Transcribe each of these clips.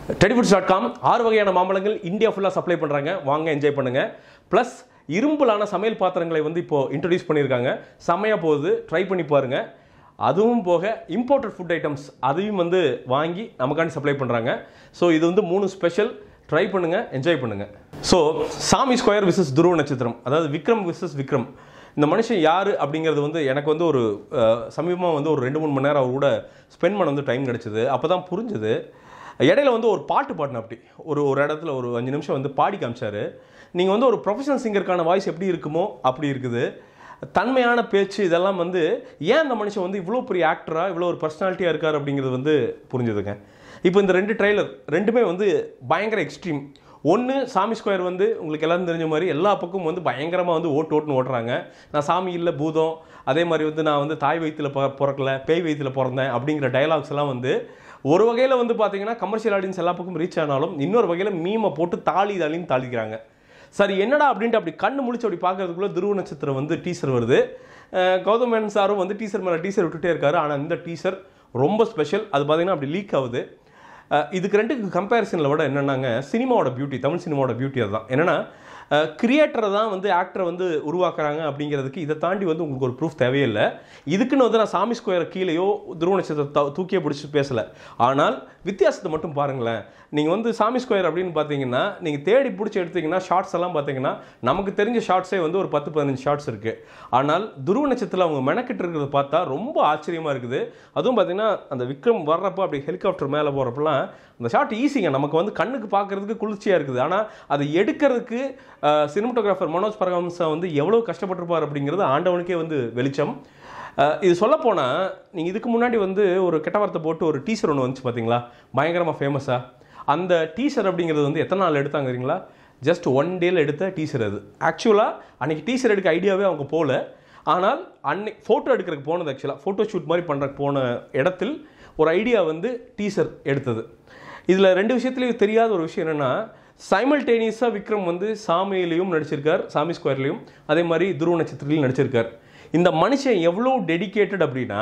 டெடிஃபுட்ஸ் dot com ஆறு வகையான மாம்பழங்கள் India ஃபுல்லாக சப்ளை பண்ணுறாங்க வாங்க என்ஜாய் பண்ணுங்க ப்ளஸ் இரும்புலான சமையல் பாத்திரங்களை வந்து இப்போ இன்ட்ரடியூஸ் பண்ணியிருக்காங்க செம்மையாக போகுது ட்ரை பண்ணி பாருங்க அதுவும் போக இம்போர்ட்டட் ஃபுட் ஐட்டம்ஸ் அதையும் வந்து வாங்கி நமக்காண்டி சப்ளை பண்ணுறாங்க ஸோ இது வந்து மூணு ஸ்பெஷல் ட்ரை பண்ணுங்க என்ஜாய் பண்ணுங்க ஸோ சாமி ஸ்கொயர் விசஸ் துருவ நட்சத்திரம் அதாவது விக்ரம் விசஸ் விக்ரம் இந்த மனுஷன் யார் அப்படிங்கிறது வந்து எனக்கு வந்து ஒரு சமீபமாக வந்து ஒரு ரெண்டு மூணு மணி நேரம் அவர் கூட ஸ்பெண்ட் பண்ண வந்து டைம் கிடச்சிது அப்போ தான் புரிஞ்சுது இடையில வந்து ஒரு பாட்டு பாடின அப்படி ஒரு ஒரு இடத்துல ஒரு அஞ்சு நிமிஷம் வந்து பாடி காமிச்சாரு நீங்கள் வந்து ஒரு ப்ரொஃபஷனல் சிங்கருக்கான வாய்ஸ் எப்படி இருக்குமோ அப்படி இருக்குது தன்மையான பேச்சு இதெல்லாம் வந்து ஏன் அந்த மனுஷன் வந்து இவ்வளோ பெரிய ஆக்டராக இவ்வளோ ஒரு பர்சனாலிட்டியாக இருக்கார் அப்படிங்கிறது வந்து புரிஞ்சுதுங்க இப்போ இந்த ரெண்டு ட்ரைலர் ரெண்டுமே வந்து பயங்கர எக்ஸ்ட்ரீம் ஒன்று சாமி ஸ்கொயர் வந்து உங்களுக்கு எல்லாரும் தெரிஞ்ச மாதிரி எல்லா பக்கமும் வந்து பயங்கரமாக வந்து ஓட்டு ஓட்டுன்னு ஓட்டுறாங்க நான் சாமி இல்லை பூதம் அதே மாதிரி வந்து நான் வந்து தாய் வயிற்றில் பிற பிறக்கல பேய் வயிற்றில் பிறந்தேன் அப்படிங்கிற டைலாக்ஸ் எல்லாம் வந்து ஒரு வகையில் வந்து பார்த்தீங்கன்னா கமர்ஷியல் ஆடியன்ஸ் எல்லா பக்கம் ரீச் ஆனாலும் இன்னொரு வகையில் மீமை போட்டு தாளி தாளின்னு தாளிக்கிறாங்க சரி என்னடா அப்படின்ட்டு அப்படி கண்ணு முழிச்சு அப்படி பார்க்கறதுக்குள்ள துருவ நட்சத்திரம் வந்து டீசர் வருது அஹ் கௌதம் மேனன் சாரும் வந்து டீசர் மேலே டீசர் விட்டுட்டே இருக்காரு ஆனால் இந்த டீசர் ரொம்ப ஸ்பெஷல் அது பார்த்தீங்கன்னா அப்படி லீக் ஆகுது அஹ் இதுக்கு ரெண்டுக்கு கம்பேரிசனில் விட என்னென்னாங்க சினிமாவோட பியூட்டி தமிழ் சினிமாவோட பியூட்டி அதுதான் என்னென்னா கிரியேட்டரை தான் வந்து ஆக்டரை வந்து உருவாக்குறாங்க அப்படிங்கிறதுக்கு இதை தாண்டி வந்து உங்களுக்கு ஒரு ப்ரூஃப் தேவையில்லை இதுக்குன்னு வந்து நான் சாமி ஸ்கொயர் கீழேயோ துருவ நட்சத்திரத்தை தூக்கியே பிடிச்சி பேசலை ஆனால் வித்தியாசத்தை மட்டும் பாருங்களேன் நீங்கள் வந்து சாமி ஸ்கொயர் அப்படின்னு பார்த்தீங்கன்னா நீங்கள் தேடி பிடிச்சி எடுத்தீங்கன்னா ஷார்ட்ஸ் எல்லாம் பார்த்தீங்கன்னா நமக்கு தெரிஞ்ச ஷார்ட்ஸே வந்து ஒரு பத்து பதினஞ்சு ஷார்ட்ஸ் இருக்குது ஆனால் துருவ நட்சத்திரத்தில் அவங்க மெனக்கிட்டு இருக்கிறத பார்த்தா ரொம்ப ஆச்சரியமாக இருக்குது அதுவும் பார்த்தீங்கன்னா அந்த விக்ரம் வர்றப்போ அப்படி ஹெலிகாப்டர் மேலே போகிறப்பெல்லாம் அந்த ஷார்ட் ஈஸிங்க நமக்கு வந்து கண்ணுக்கு பார்க்கறதுக்கு குளிர்ச்சியாக இருக்குது ஆனால் அதை எடுக்கிறதுக்கு சினிமட்டோகிராஃபர் மனோஜ் பரகம்சா வந்து எவ்வளோ கஷ்டப்பட்டிருப்பார் அப்படிங்கிறது ஆண்டவனுக்கே வந்து வெளிச்சம் அஹ் இது சொல்லப்போனால் நீங்கள் இதுக்கு முன்னாடி வந்து ஒரு கெட்ட வார்த்தை போட்டு ஒரு டீசர் ஒன்று வந்துச்சு பார்த்தீங்களா பயங்கரமாக ஃபேமஸாக அந்த டீசர் அப்படிங்கிறது வந்து எத்தனை நாள் எடுத்தாங்கிறீங்களா ஜஸ்ட் ஒன் டேல எடுத்த டீசர் அது ஆக்சுவலாக அன்றைக்கி டீசர் எடுக்க ஐடியாவே அவங்க போகல ஆனால் அன்னைக்கு ஃபோட்டோ எடுக்கிறதுக்கு போனது ஆக்சுவலாக ஃபோட்டோ ஷூட் மாதிரி பண்ணுறக்கு போன இடத்தில் ஒரு ஐடியா வந்து டீசர் எடுத்தது இதில் ரெண்டு விஷயத்துலையும் தெரியாத ஒரு விஷயம் என்னென்னா சைமல்டேனியஸாக விக்ரம் வந்து சாமியிலையும் நடிச்சிருக்கார் சாமி ஸ்கொயர்லையும் அதே மாதிரி துருவ நட்சத்திரத்திலையும் நடிச்சிருக்கார் இந்த மனுஷன் எவ்வளோ டெடிகேட்டட் அப்படின்னா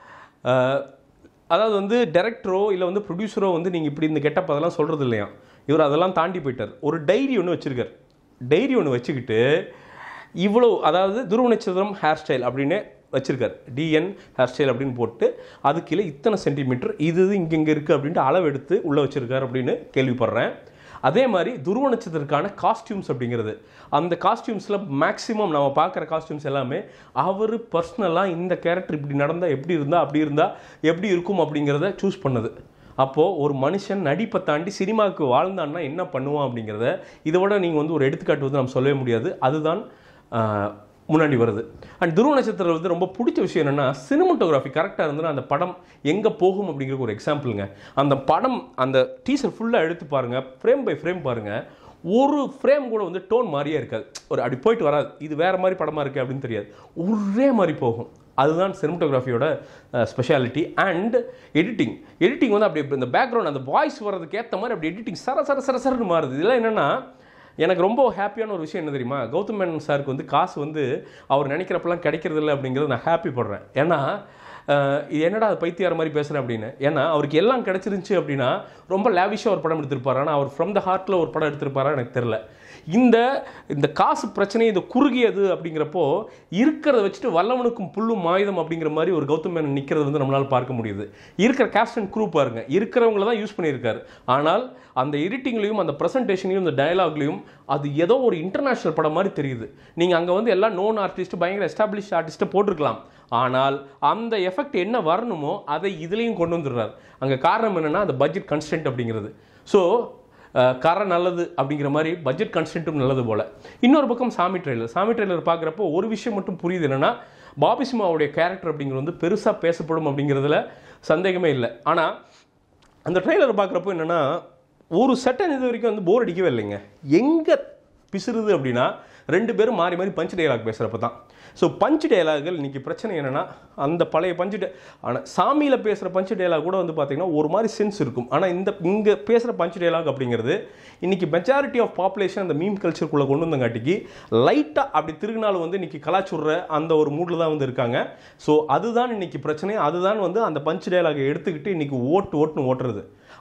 அஹ், அதாவது வந்து டைரக்டரோ இல்லை வந்து ப்ரொடியூசரோ வந்து நீங்கள் இப்படி இந்த கெட்டப் அதெல்லாம் சொல்கிறது இல்லையா இவர் அதெல்லாம் தாண்டி போயிட்டார் ஒரு டைரி ஒன்று வச்சுருக்கார் டைரி ஒன்று வச்சுக்கிட்டு இவ்வளோ அதாவது துருவ நட்சத்திரம் ஹேர் ஸ்டைல் அப்படின்னு வச்சிருக்கார் டிஎன் ஹேர் ஸ்டைல் அப்படின்னு போட்டு அது கீழே இத்தனை சென்டிமீட்டர் இது இது இங்கே இங்கே இருக்குது அப்படின்ட்டு அளவு எடுத்து உள்ளே வச்சிருக்கார் அப்படின்னு கேள்விப்படுறேன் அதே மாதிரி துருவ நட்சத்திரத்துக்கான காஸ்டியூம்ஸ் அப்படிங்கிறது அந்த காஸ்டியூம்ஸில் மேக்ஸிமம் நம்ம பார்க்குற காஸ்டியூம்ஸ் எல்லாமே அவர் பர்சனலாக இந்த கேரக்டர் இப்படி நடந்தால் எப்படி இருந்தால் அப்படி இருந்தால் எப்படி இருக்கும் அப்படிங்கிறத சூஸ் பண்ணது அப்போது ஒரு மனுஷன் நடிப்பை தாண்டி சினிமாவுக்கு வாழ்ந்தான்னா என்ன பண்ணுவான் அப்படிங்கிறத இதை விட நீங்கள் வந்து ஒரு எடுத்துக்காட்டு வந்து நம்ம சொல்லவே முடியாது அதுதான் ஆஹ், முன்னாடி வருது அண்ட் துருவ நட்சத்திரம் வந்து ரொம்ப பிடிச்ச விஷயம் என்னென்னா சினிமட்டோகிராஃபி கரெக்டாக இருந்ததுன்னா அந்த படம் எங்கே போகும் அப்படிங்கிற ஒரு எக்ஸாம்பிளுங்க அந்த படம் அந்த டீசர் ஃபுல்லாக எடுத்து பாருங்கள் ஃப்ரேம் பை ஃப்ரேம் பாருங்கள் ஒரு ஃப்ரேம் கூட வந்து டோன் மாதிரியே இருக்காது ஒரு அப்படி போயிட்டு வராது இது வேறு மாதிரி படமாக இருக்குது அப்படின்னு தெரியாது ஒரே மாதிரி போகும் அதுதான் சினிமட்டோகிராஃபியோட ஸ்பெஷாலிட்டி அண்ட் எடிட்டிங் எடிட்டிங் வந்து அப்படி இந்த பேக்ரவுண்ட் அந்த வாய்ஸ் வர்றதுக்கு ஏற்ற மாதிரி அப்படி எடிட்டிங் சர சர சர சரன்னு மாறுது இதெல்லாம் என்னென்னா எனக்கு ரொம்ப ஹாப்பியான ஒரு விஷயம் என்ன தெரியுமா கௌதம் மேனன் சாருக்கு வந்து காசு வந்து அவர் நினைக்கிறப்பெல்லாம் கிடைக்கிறது இல்லை அப்படிங்கிறது நான் ஹாப்பி படுறேன் ஏன்னா அஹ், இது என்னடா அது பைத்தியார மாதிரி பேசுகிறேன் அப்படின்னு ஏன்னா அவருக்கு எல்லாம் கிடைச்சிருந்துச்சு அப்படின்னா ரொம்ப லேவிஷாக ஒரு படம் எடுத்திருப்பாரு ஆனால் அவர் ஃப்ரம் த ஹார்ட்டில் ஒரு படம் எடுத்திருப்பாரா எனக்கு தெரில இந்த இந்த காசு பிரச்சனை இது குறுகியது அப்படிங்கிறப்போ இருக்கிறத வச்சுட்டு வல்லவனுக்கும் புல்லும் ஆயுதம் அப்படிங்கிற மாதிரி ஒரு கௌதம் மேனன் நிற்கிறது வந்து நம்மளால் பார்க்க முடியுது இருக்கிற கேஸ்ட் அண்ட் குரூ பாருங்க இருக்கிறவங்கள தான் யூஸ் பண்ணியிருக்காரு ஆனால் அந்த எடிட்டிங்லையும் அந்த ப்ரெசன்டேஷன்லையும் இந்த டயலாக்லையும் அது ஏதோ ஒரு இன்டர்நேஷ்னல் படம் மாதிரி தெரியுது நீங்கள் அங்கே வந்து எல்லாம் நோன் ஆர்டிஸ்ட் பயங்கர எஸ்டாப்ளிஷ் ஆர்டிஸ்ட்டை போட்டிருக்கலாம் ஆனால் அந்த எஃபெக்ட் என்ன வரணுமோ அதை இதுலேயும் கொண்டு வந்துடுறாரு அங்கே காரணம் என்னென்னா அந்த பட்ஜெட் கன்ஸ்டன்ட் அப்படிங்கிறது ஸோ கரை நல்லது அப்படிங்கிற மாதிரி பட்ஜெட் கன்ஸ்டன்ட்டும் நல்லது போல் இன்னொரு பக்கம் சாமி ட்ரெய்லர் சாமி ட்ரெய்லர் பார்க்குறப்போ ஒரு விஷயம் மட்டும் புரியுது என்னென்னா பாபி சிம்மாவுடைய கேரக்டர் அப்படிங்கிறது வந்து பெருசாக பேசப்படும் அப்படிங்கிறதுல சந்தேகமே இல்லை ஆனால் அந்த ட்ரெய்லர் பார்க்குறப்போ என்னென்னா ஒரு செட்டன் இது வரைக்கும் வந்து போர் அடிக்கவே இல்லைங்க எங்கே பிசுறுது அப்படின்னா ரெண்டு பேரும் மாறி மாறி பஞ்ச் டயலாக் பேசுகிறப்ப தான் ஸோ பஞ்ச் டயலாகுகள் இன்றைக்கி பிரச்சனை என்னென்னா அந்த பழைய பஞ்சு ஆனால் சாமியில் பேசுகிற பஞ்ச் டயலாக் கூட வந்து பார்த்திங்கன்னா ஒரு மாதிரி சென்ஸ் இருக்கும் ஆனால் இந்த இங்கே பேசுகிற பஞ்ச் டயலாக் அப்படிங்கிறது இன்றைக்கி மெஜாரிட்டி ஆஃப் பாப்புலேஷன் அந்த மீம் கல்ச்சருக்குள்ளே கொண்டு வந்தங்காட்டிக்கு லைட்டாக அப்படி திருநாள் வந்து இன்றைக்கி கலாச்சுடுற அந்த ஒரு மூடில் தான் வந்து இருக்காங்க ஸோ அதுதான் இன்றைக்கி பிரச்சனை அதுதான் வந்து அந்த பஞ்ச் டயலாகை எடுத்துக்கிட்டு இன்றைக்கி ஓட்டு ஓட்டுன்னு ஓட்டுறது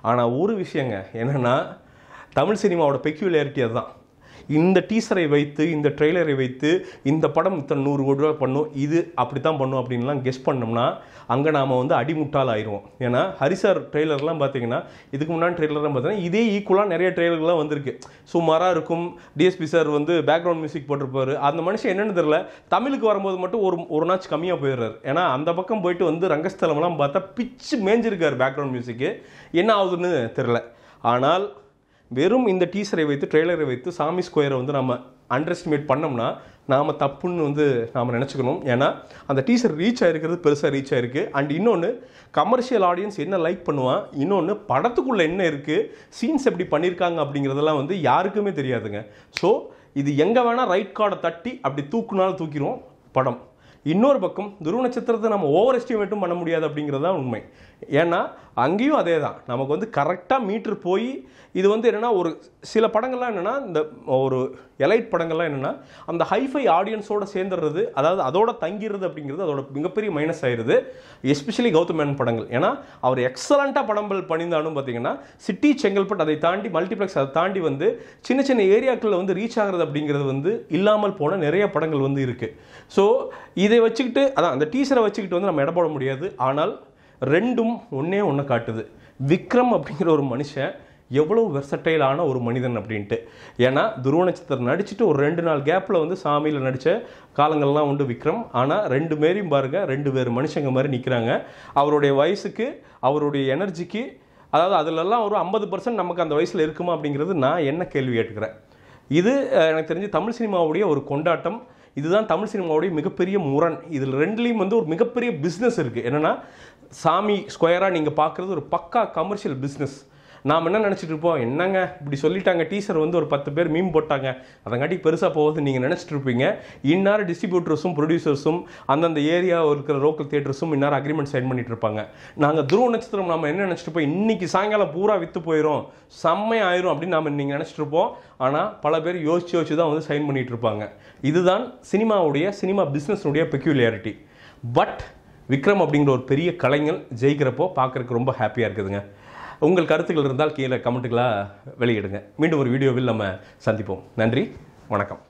ஆனால் ஒரு விஷயங்க என்னென்னா தமிழ் சினிமாவோட பெக்யூலாரிட்டி அதுதான் இந்த டீசரை வைத்து இந்த ட்ரெய்லரை வைத்து இந்த படம் இத்தனை நூறு கோடி ரூபா பண்ணும் இது அப்படி தான் பண்ணும் அப்படின்லாம் கெஸ் பண்ணோம்னா அங்கே நாம் வந்து அடிமுட்டால் ஆயிடுவோம் ஏன்னா ஹரிசார் ட்ரெய்லர்லாம் பார்த்தீங்கன்னா இதுக்கு முன்னாடி ட்ரெய்லர்லாம் பார்த்தீங்கன்னா இதே ஈக்குவலாக நிறைய ட்ரெய்லர்லாம் வந்திருக்கு சுமாராக இருக்கும் டிஎஸ்பி சார் வந்து பேக்ரவுண்ட் மியூசிக் போட்டிருப்பாரு அந்த மனுஷன் என்னன்னு தெரியல தமிழுக்கு வரும்போது மட்டும் ஒரு ஒரு நாச்சு கம்மியாக போயிடுறாரு ஏன்னா அந்த பக்கம் போயிட்டு வந்து ரங்கஸ்தலம்லாம் பார்த்தா பிச்சு மேய்ஞ்சிருக்காரு பேக்ரவுண்ட் மியூசிக்கு என்ன ஆகுதுன்னு தெரில ஆனால் வெறும் இந்த டீசரை வைத்து ட்ரெய்லரை வைத்து சாமி ஸ்கொயரை வந்து நம்ம அண்டர் எஸ்டிமேட் பண்ணோம்னா நாம் தப்புன்னு வந்து நாம் நினச்சிக்கணும் ஏன்னா அந்த டீசர் ரீச் ஆகிருக்கிறது பெருசாக ரீச் ஆயிருக்கு அண்ட் இன்னொன்று கமர்ஷியல் ஆடியன்ஸ் என்ன லைக் பண்ணுவான் இன்னொன்று படத்துக்குள்ளே என்ன இருக்குது சீன்ஸ் எப்படி பண்ணியிருக்காங்க அப்படிங்கிறதெல்லாம் வந்து யாருக்குமே தெரியாதுங்க ஸோ இது எங்கே வேணால் ரைட் கார்டை தட்டி அப்படி தூக்குனாலும் தூக்கிடுவோம் படம் இன்னொரு பக்கம் துருவ நட்சத்திரத்தை நம்ம ஓவர் எஸ்டிமேட்டும் பண்ண முடியாது அப்படிங்கிறது தான் உண்மை ஏன்னா அங்கேயும் அதே தான் நமக்கு வந்து கரெக்டாக மீட்டர் போய் இது வந்து என்னென்னா ஒரு சில படங்கள்லாம் என்னென்னா இந்த ஒரு எலைட் படங்கள்லாம் என்னென்னா அந்த ஹைஃபை ஆடியன்ஸோட சேர்ந்துடுறது அதாவது அதோட தங்கிடுறது அப்படிங்கிறது அதோட மிகப்பெரிய மைனஸ் ஆயிடுது எஸ்பெஷலி கௌதம் மேனன் படங்கள் ஏன்னா அவர் எக்ஸலண்ட்டாக படங்கள் பண்ணியிருந்தாலும் பார்த்தீங்கன்னா சிட்டி செங்கல்பட்டு அதை தாண்டி மல்டிப்ளெக்ஸ் அதை தாண்டி வந்து சின்ன சின்ன ஏரியாக்களில் வந்து ரீச் ஆகிறது அப்படிங்கிறது வந்து இல்லாமல் போன நிறைய படங்கள் வந்து இருக்குது ஸோ இதை வச்சுக்கிட்டு அதான் அந்த டீசரை வச்சுக்கிட்டு வந்து நம்ம இட போட முடியாது ஆனால் ரெண்டும் ஒன்றே ஒன்று காட்டுது விக்ரம் அப்படிங்கிற ஒரு மனுஷன் எவ்வளோ வெர்சட்டைலான ஒரு மனிதன் அப்படின்ட்டு ஏன்னா துருவ நட்சத்திரம் நடிச்சுட்டு ஒரு ரெண்டு நாள் கேப்பில் வந்து சாமியில் நடித்த காலங்கள்லாம் உண்டு விக்ரம் ஆனால் ரெண்டு பேரையும் பாருங்க ரெண்டு பேர் மனுஷங்க மாதிரி நிற்கிறாங்க அவருடைய வயசுக்கு அவருடைய எனர்ஜிக்கு அதாவது அதிலெல்லாம் ஒரு ஐம்பது பர்சன்ட் நமக்கு அந்த வயசில் இருக்குமா அப்படிங்கிறது நான் என்ன கேள்வி கேட்டுக்கிறேன் இது அஹ், எனக்கு தெரிஞ்சு தமிழ் சினிமாவுடைய ஒரு கொண்டாட்டம் இதுதான் தமிழ் சினிமாவுடைய மிகப்பெரிய முரண் இதில் ரெண்டுலேயும் வந்து ஒரு மிகப்பெரிய பிஸ்னஸ் இருக்குது என்னென்னா சாமி ஸ்கொயராக நீங்கள் பார்க்குறது ஒரு பக்கா கமர்ஷியல் பிஸ்னஸ் நாம் என்ன நினச்சிட்டு இருப்போம் என்னங்க இப்படி சொல்லிட்டாங்க டீசர் வந்து ஒரு பத்து பேர் மீம் போட்டாங்க அதங்காட்டி பெருசாக போகுது நீங்கள் நினச்சிட்டு இருப்பீங்க இந்நேரம் டிஸ்ட்ரிபியூட்டர்ஸும் ப்ரொடியூசர்ஸும் அந்தந்த ஏரியா இருக்கிற லோக்கல் தியேட்டர்ஸும் இந்நேரம் அக்ரிமெண்ட் சைன் பண்ணிட்டு இருப்பாங்க நாங்கள் துருவ நட்சத்திரம் நம்ம என்ன நினச்சிட்டு இருப்போம் இன்னைக்கு சாயங்காலம் பூரா விற்று போயிடும் செம்மையா ஆயிரும் அப்படின்னு நம்ம நீங்கள் நினச்சிட்டு இருப்போம் ஆனால் பல பேர் யோசிச்சு யோசிச்சு தான் வந்து சைன் பண்ணிட்டு இருப்பாங்க இதுதான் சினிமாவுடைய சினிமா பிஸ்னஸுடைய பெக்யூலியாரிட்டி பட் விக்ரம் அப்படிங்கிற ஒரு பெரிய கலைஞர் ஜெயிக்கிறப்போ பார்க்கறதுக்கு ரொம்ப ஹாப்பியாக இருக்குதுங்க உங்கள் கருத்துக்கள் இருந்தால் கீழே கமெண்ட்டுகளாக வெளியிடுங்க மீண்டும் ஒரு வீடியோவில் நம்ம சந்திப்போம் நன்றி வணக்கம்